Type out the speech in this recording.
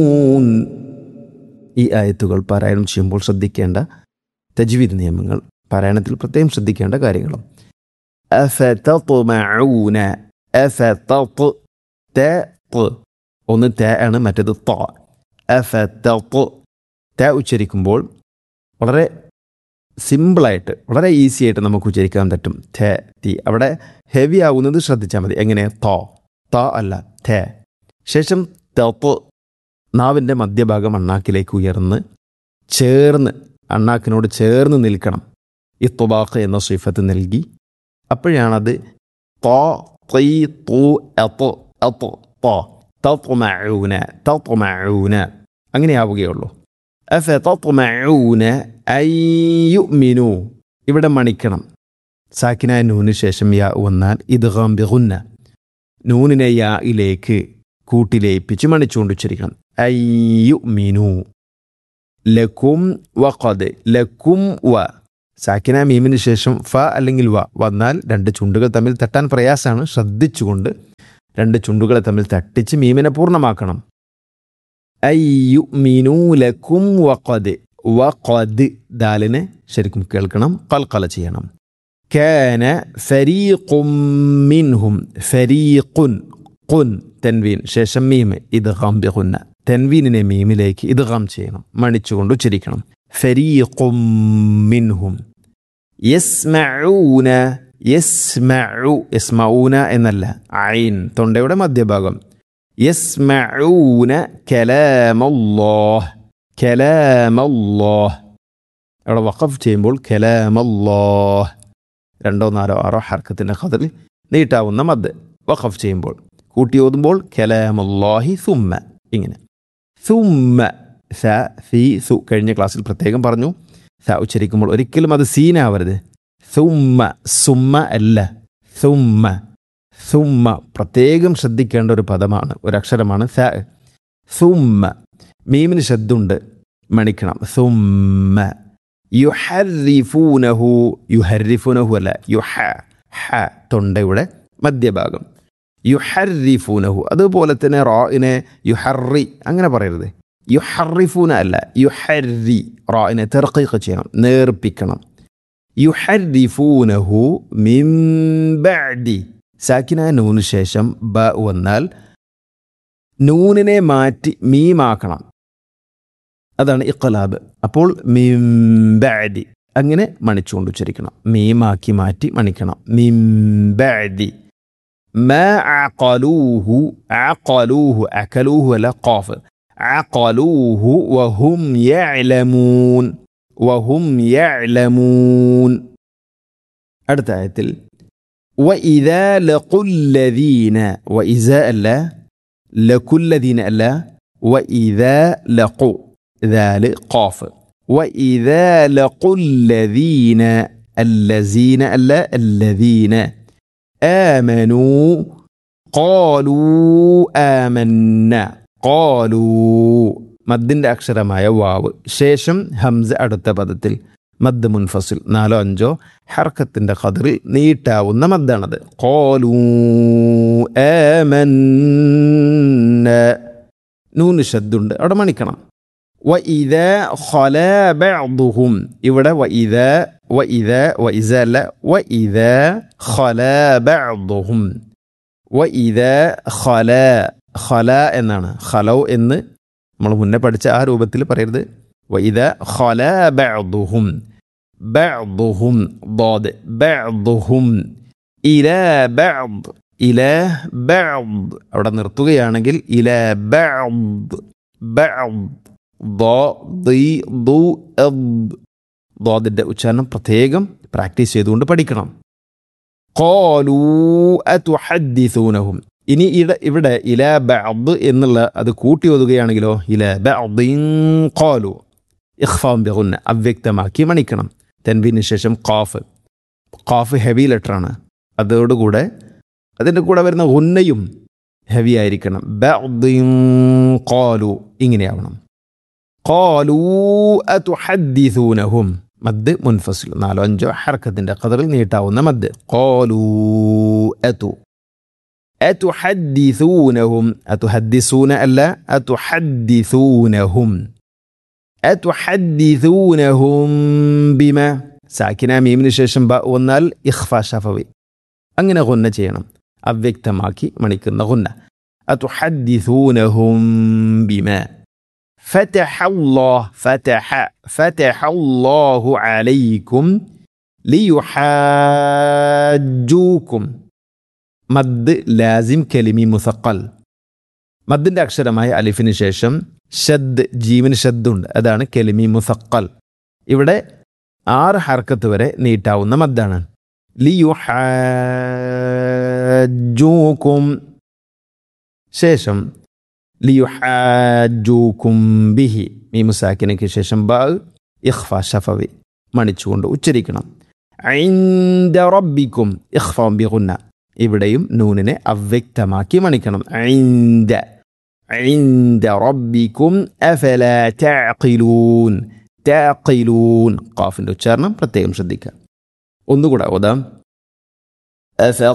ഈ ആയത്തുകൾ പാരായണം ചെയ്യുമ്പോൾ ശ്രദ്ധിക്കേണ്ട തജ്വീദ് നിയമങ്ങൾ പാരായണത്തിൽ പ്രത്യേകം ശ്രദ്ധിക്കേണ്ട കാര്യങ്ങളും അഫതത്മഊന അഫതത് ത ത്. ഒന്ന് ത ആണ് മറ്റേത് ത അഫതത് ത ഉച്ചരിക്കുമ്പോൾ വളരെ സിമ്പിളായിട്ട് വളരെ ഈസി ആയിട്ട് നമുക്ക് ഉച്ചരിക്കാൻ പറ്റും ഥ തി അവിടെ ഹെവി ആവുന്നത് ശ്രദ്ധിച്ചാൽ മതി എങ്ങനെ തോ ത അല്ല ഥ ശേഷം തപ്പ് നാവിൻ്റെ മധ്യഭാഗം അണ്ണാക്കിലേക്ക് ഉയർന്ന് ചേർന്ന് അണ്ണാക്കിനോട് ചേർന്ന് നിൽക്കണം ഈ തുബാഖ് എന്ന സിഫത്ത് നൽകി അപ്പോഴാണത് തോ തീ തൂ എത്ത് എത്ത് തോ തത്മഊന തത്മഊന അങ്ങനെയാവുകയുള്ളൂ അഫ തത്മഊന അയ്യുമിനു ഇവിടെ മണിക്കണം സാക്കിനായ നൂന് ശേഷം യാ വന്നാൽ ഇദ്ഗാം ബിഗുന്ന നൂനിനെ യായിലേക്ക് കൂട്ടിലേപ്പിച്ച് മണിച്ചുകൊണ്ട് ഉച്ചരിക്കണം അയ്യുമിനു ലക്കും വഖദ് ലക്കും വ സാക്കിന മീമിന് ശേഷം ഫ അല്ലെങ്കിൽ വ വന്നാൽ രണ്ട് ചുണ്ടുകൾ തമ്മിൽ തട്ടാൻ പ്രയാസമാണ് ശ്രദ്ധിച്ചുകൊണ്ട് രണ്ട് ചുണ്ടുകളെ തമ്മിൽ തട്ടിച്ച് മീമിനെ പൂർണ്ണമാക്കണം അയ്യുമിനു ലക്കും വഖദ് വഖദ് ദാലിനെ ശരിക്കും കേൾക്കണം കൽക്കല ചെയ്യണം كان فريق منهم فريق قن തെൻവീൻ ശേഷം മീം ഇദ്ഗാം ബിഗുന്ന തെൻവീനിനെ മീമിലേക്ക് ഇദ്ഗാം ചെയ്യണം മണിച്ചുകൊണ്ട് ഉച്ചരിക്കണം ഫരീഖും മിൻഹും യസ്മഊന യസ്മഉ യസ്മഊന എന്നല്ല ഐൻ തൊണ്ടയുടെ മധ്യഭാഗം യസ്മഊന കലാമല്ലാഹ് കലാമല്ലാഹ് അവിടെ വഖഫ് ചെയ്യുമ്പോൾ കലാമല്ലാഹ് രണ്ടോ നാലോ ആറോ ഹർക്കത്തിൻ്റെ ഖദറിൽ നീട്ടാവുന്ന മദ് വഖഫ് ചെയ്യുമ്പോൾ കൂട്ടി ഓതുമ്പോൾ കലാമുല്ലാഹി സുമ്മ ഇങ്ങനെ സുമ്മ സ സി സു കഴിഞ്ഞ ക്ലാസ്സിൽ പ്രത്യേകം പറഞ്ഞു സ ഉച്ചരിക്കുമ്പോൾ ഒരിക്കലും അത് സീനാവരുത് സുമ്മ സുമ്മ അല്ല സുമ്മ സുമ്മ പ്രത്യേകം ശ്രദ്ധിക്കേണ്ട ഒരു പദമാണ് ഒരു അക്ഷരമാണ് സ സുമ്മ മീമിന് ശബ്ദമുണ്ട് മണിക്കണം സുമ്മ യുഹരിഫൂനഹു യുഹരിഫുനഹു അല്ല യുഹ ഹ തൊണ്ടയുടെ മധ്യഭാഗം യുഹരിഫൂനഹു അതുപോലെ തന്നെ റായിനെ യുഹറി അങ്ങനെ പറയരുത് യുഹറിഫൂന അല്ല യുഹരി റായിനെ തെർക്കീഖ് ചെയ്യണം നേർപ്പിക്കണം യുഹരിഫൂനഹു മിംബഅദി സാക്കിന നൂന് ശേഷം ബ വന്നാൽ നൂനിനെ മാറ്റി മീമാക്കണം അതാണ് ഇഖലാബ് അപ്പോൾ മിംബഅദി അങ്ങനെ മണിച്ചുകൊണ്ട് ഉച്ചരിക്കണം മീമാക്കി മാറ്റി മണിക്കണം മിംബഅദി ما عقلوه عقلوه أكلوه ولا قاف عقلوه وهم يعلمون وهم يعلمون അടുത്ത ആയത്തിൽ وإذا لقوا الذين وإذا ألا لقوا الذين ألا وإذا لقوا ذال قاف وإذا لقوا الذين الذين ألا الذين آمنوا قالوا آمنا قالوا മദ്ദിൻ്റെ അക്ഷരമായ വാവ് ശേഷം ഹംസ അടുത്ത പദത്തിൽ മദ് മുൻഫസിൽ നാലോ അഞ്ചോ ഹർക്കത്തിൻ്റെ ഖദറിൽ നീട്ടാവുന്ന മദ്ദാണത് കോലൂ നൂന് ശബ്ദുണ്ട് അവിടെ മണിക്കണം വ ഇത ഖല ബഅദുഹും ഇവിടെ വ ഇത വ ഇത വ ഇസ അല്ല വ ഇത ഖല ബഅദുഹും വ ഇത ഖല ഖല എന്നാണ് ഖലൗ എന്ന് നമ്മൾ മുന്നേ പഠിച്ച ആ രൂപത്തിൽ പറയരുത് വ ഇത ഖല ബഅദുഹും ബഅദുഹും ضاد ബഅദുഹും ഇല ബഅദ് ഇല ബഅദ് അവിടെ നിർത്തുകയാണെങ്കിൽ ഇല ബഅദ് ബഅദ് ദ്വാദിൻ്റെ ഉച്ചാരണം പ്രത്യേകം പ്രാക്ടീസ് ചെയ്തുകൊണ്ട് പഠിക്കണം കോലൂ അതുഹദ്ദിസൂനഹും ഇനി ഇട ഇവിടെ ഇല ബഅദ് എന്നുള്ള അത് കൂട്ടി ഒതുകയാണെങ്കിലോ ഇല ബഅദിൻ കോലു ഇഖ്ഫാം ബിഗുന്ന അവ്യക്തമാക്കി മണിക്കണം തെൻവിന് ശേഷം ഖാഫ് ഖാഫ് ഹെവി ലെറ്ററാണ് അതോടുകൂടെ അതിൻ്റെ കൂടെ വരുന്ന ഉന്നയും ഹെവി ആയിരിക്കണം ബഅദിൻ കോലു ഇങ്ങനെയാവണം قالوا أتحدثونهم മദ് മുൻഫസിൽ നാലോ അഞ്ചോ ഹർക്കത്തിൻ്റെ കതറിൽ നീട്ടാവുന്ന മദ് കോലൂ അതു അതുഹദ്ദിസൂനഹും അതുഹദ്ദിസൂന അല്ല അതുഹദ്ദിസൂനഹും അതുഹദ്ദിസൂനഹും ബിമ സാക്കിന മീമിന് ശേഷം ബ വന്നാൽ ഇഖ്ഫ ഷഫവി അങ്ങനെ ഗുന്ന ചെയ്യണം അവ്യക്തമാക്കി മണിക്കുന്ന ഗുന്ന അതുഹദ്ദിസൂനഹും ബിമ فتح الله فتح فتح الله عليكم ليحاجوكم മദ് ലാസിം കലിമി മുസക്കൽ മദ്ദിൻ്റെ അക്ഷരമായ അലിഫിന് ശേഷം ഷദ് ജീവന് ഷദ്ദുണ്ട് അതാണ് കെലിമി മുസക്കൽ ഇവിടെ ആറ് ഹർക്കത്ത് വരെ നീട്ടാവുന്ന മദ്ദാണ് ലിയുഹാജൂക്കും ശേഷം ലിയുഹാജൂക്കും ബിഹി മീമുസാക്കിനയ്ക്ക് ശേഷം ബ ഇഖ്ഫ ഷഫവി മണിച്ചുകൊണ്ട് ഉച്ചരിക്കണം ഐന്ദ റബ്ബിക്കും ഇഖ്ഫ ബിഗുന്ന ഇവിടെയും നൂനിനെ അവ്യക്തമാക്കി മണിക്കണം ഐന്ദ عند ربكم أفلا تعقلون تعقلون قافിൻ്റെ ഉച്ചാരണം പ്രത്യേകം ശ്രദ്ധിക്കുക ഒന്നുകൂടെ ഓതാം